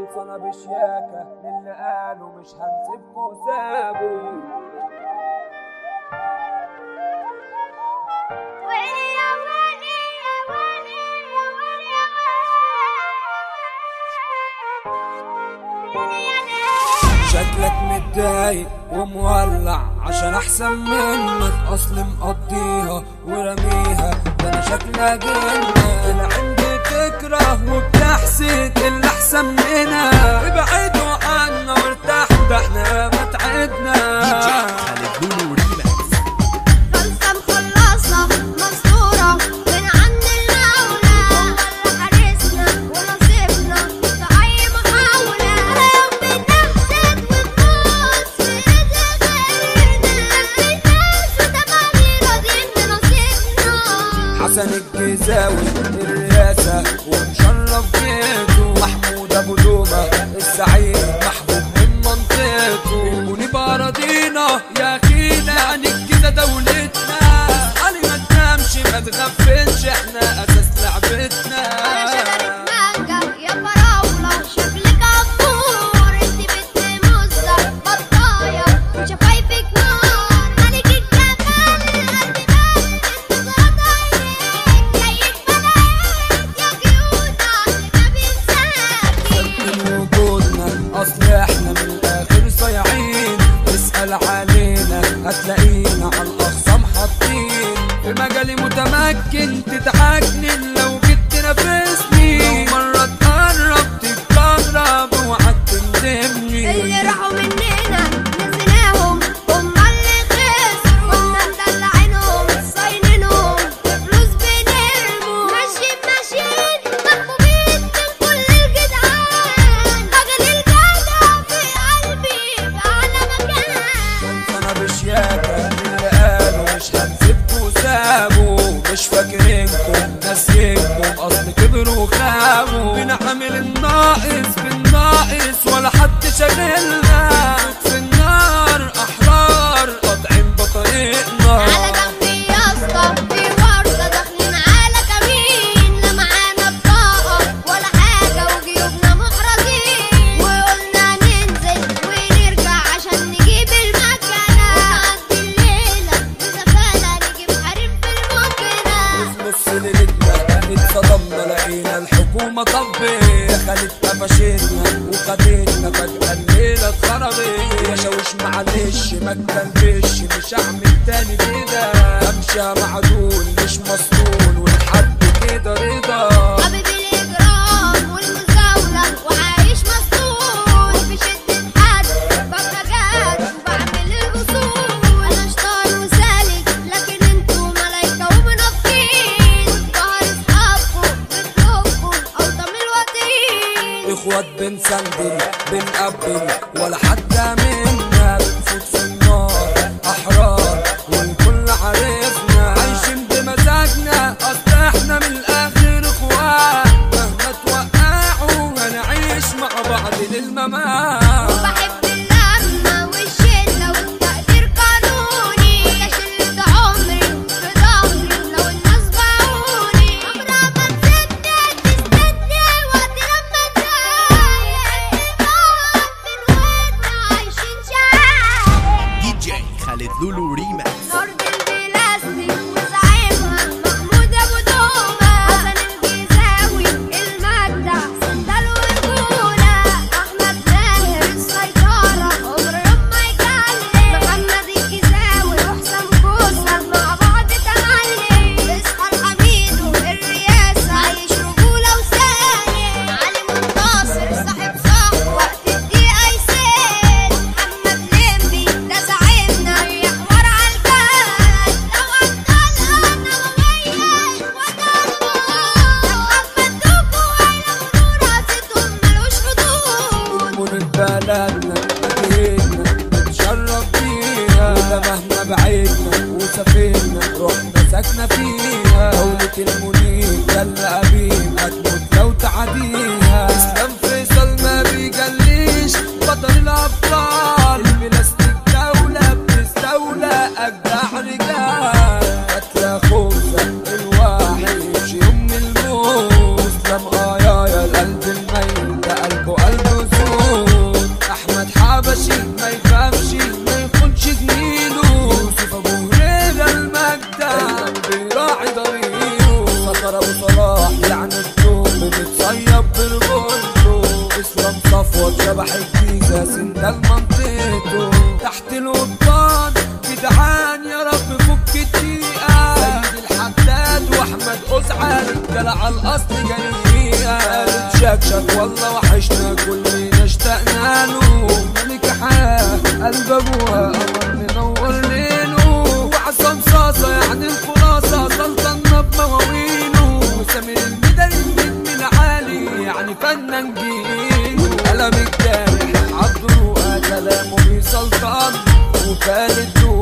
خلصانة بشياكة للي قالوا مش هنسيبكوا سابوا شكلك متضايق ومولع عشان احسن منك اصل مقضيها ورميها ده انا شكلها جنة انا عندي تكره وبتحسد اللي احسن منها ابعدوا عنا وارتاحوا ده احنا ما تعبنا خالد لولو ريماكس خلصة مخلصة مستورة من عند المولى والله حارسنا ونصيبنا في أي محاولة يوم بنحسد ونبص في رزق غيرنا بنعيش وتملي راضيين بنصيبنا حسن الجزاوي الرئاسة ومشرف بيته محمود ابو دومة السعيد محبوب من منطقته ونبقى راضينا يا اخينا يعني كده دولتنا علي ما تنامش ما تغفلش احنا اساس لعبتنا مانجا يا فراولة شكلك أمور انت بنت موزة بطاية شفايفك نار ملك الجمال قد بالك انت عينيك جايك بلاك يا كيوت عقلنا بينساكي من وجودنا اصل احنا من الاخر صايعين اسأل علينا هتلاقينا على الاخصام حاطين في مجالي متمكن تتعجنن لو جيت تنافسني لو مرة تقرب تتكهرب اوعى تندمني اللي راحوا مننا نسيناهم هم اللي خسروا كنا مدلعينهم صاينينهم بفلوس بنرموا ماشيين ماشيين محبوبين من كل الجدعان راجل الجدع في قلبي في أعلى مكان انا بشياكة اللي قالوا مش هنسيبكوا سابوا مش فاكرينكم ناسينكم اصل كبروا وخابوا بنعمل الناقص بالناقص ولا حد شاغلنا في النار احرار قاطعين بطريقنا على جنبي يا اسطى في ورطة داخلين على كمين لا معانا بطاقة ولا حاجة وجيوبنا محرزين وقلنا ننزل ونرجع عشان نجيب المكنة ونعدي الليلة بزفالة نجيب حريم في المكنة في نص ليلتنا اتصدمنا لقينا الحكومة طبت دخلت قفشتنا وخدتنا فجأة الليلة اتخربت يا شاوش معلش ما تكلبش مش هعمل تاني كده امشي معدول مش مسطول ولحد كده رضا حبيبي الإجرام والمزاولة وعايش مسطول وفي شدة حد ببقى جاد وبعمل الوصول أنا شطار وسالك لكن انتوا ملايكة ومنافقين ظهر اصحابكم بتلوكوا أوطى من الوطين اخوات بنسندل بنقبل ولا حتى منا بنفوت في النار احرار والكل عارفنا عايشين بمزاجنا اصل احنا من الاخر اخوات مهما توقعوا هنعيش مع بعض للممات وبحب اللمة والشدة والتقدير قانوني يا شلة عمري في ظهري لو الناس باعوني عمرها ما تسيبني تستني وقت لما تضايق النار في الودن عايشين شعايق دي جي خالد لولو ريماكس أرض البلاستيك وزعيمها محمود أبو دومة حسن الجيزاوي المجدع سندال ورجولة أحمد زاهر السيطرة عمر يوم ما يكلم محمد الجيزاوي وحسام كوسة مع بعض تملي اصحى الحميد والرياسة عايش رجولة وسالم علي منتصر صاحب صاحب وقت الدقيقة يسال محمد لمبي ده زعيمنا ريح ورا عالجال لو أبطالها نووية وطلبوا محمد دوكو وعيلة ونور هاتتهم ملوش حدود أمور بلدنا أكيدنا نتشرف بيها وده مهما بعيدنا وسافرنا رحنا ساكنة فيها دولة المنيب ده اللي قبيل هتموت لو تعديها اسلام فيصل ما بيجليش بطل الأبطال البلاستيك دولة بتستولى أجدع رجال قتلى خوفة الواحد يمشي يوم الموت اسلام آه يا يا القلب الميت ده قلبه قلبه شبح الجيزة سندال منطقته تحت القبطان جدعان يا رب فك الدقيقة سيد الحداد واحمد قزعة رجالة على الاصل جريئة خالد شكشك والله وحشنا كلنا اشتقنا له ملك حياة قلب ابوها قمر منور ليله وعصام صاصة يعني الخلاصة سلطنا بمواويله وسامر المدني من العالي يعني فنان جيل والقلم الجارح عبد الرؤى كلامه بيسلطن وخالد